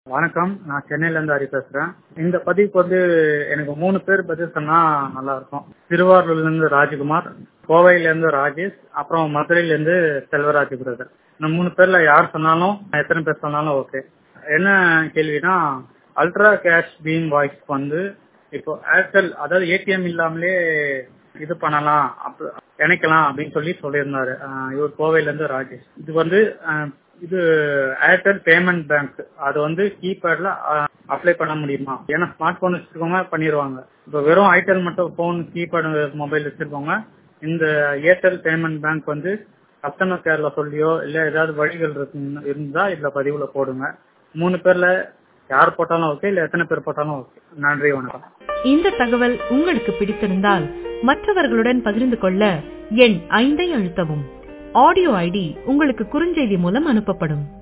வணக்கம் நான் சென்னையில இருந்து ஹரி பேசுறேன் இந்த பதிவுக்கு வந்து எனக்கு மூணு பேர் பதில் சொன்னா நல்லா இருக்கும் திருவாரூர்ல இருந்து ராஜ்குமார் கோவையில இருந்து ராஜேஷ் அப்புறம் மதுரையில இருந்து செல்வராஜ் பிரதர் இந்த மூணு பேர்ல யார் சொன்னாலும் எத்தனை பேர் சொன்னாலும் ஓகே என்ன கேள்வினா அல்ட்ரா கேஷ் பீம் வாய்ஸ் வந்து இப்போ ஏர்டெல் அதாவது ஏடிஎம் இல்லாமலே இது பண்ணலாம் அப்ப- இணைக்கலாம் அப்படின்னு சொல்லி சொல்லியிருந்தாரு அஹ் இவர் கோவையில இருந்து ராஜேஷ் இது வந்து அஹ், இது ஏர்டெல் பேமெண்ட் பேங்க் அது வந்து கீபேட்ல அப்ளை பண்ண முடியுமா ஏன்னா ஸ்மார்ட் போன் வச்சிருக்கவங்க பண்ணிடுவாங்க இப்போ வெறும் ஐடெல் மட்டும் போன் கீபேட் மொபைல் வச்சிருக்கவங்க இந்த ஏர்டெல் பேமெண்ட் பேங்க் வந்து கஸ்டமர் கேர்ல சொல்லியோ இல்ல ஏதாவது வழிகள் இருக்கு- இருந்தா இதுல பதிவுல போடுங்க மூணு பேர்ல யார் போட்டாலும் ஓகே இல்ல எத்தனை பேர் போட்டாலும் ஓகே நன்றி வணக்கம் இந்த தகவல் உங்களுக்கு பிடித்திருந்தால் மற்றவர்களுடன் பகிர்ந்து கொள்ள எண் ஐந்தை அழுத்தவும் ஆடியோ ஐடி உங்களுக்கு குறுஞ்செய்தி மூலம் அனுப்பப்படும்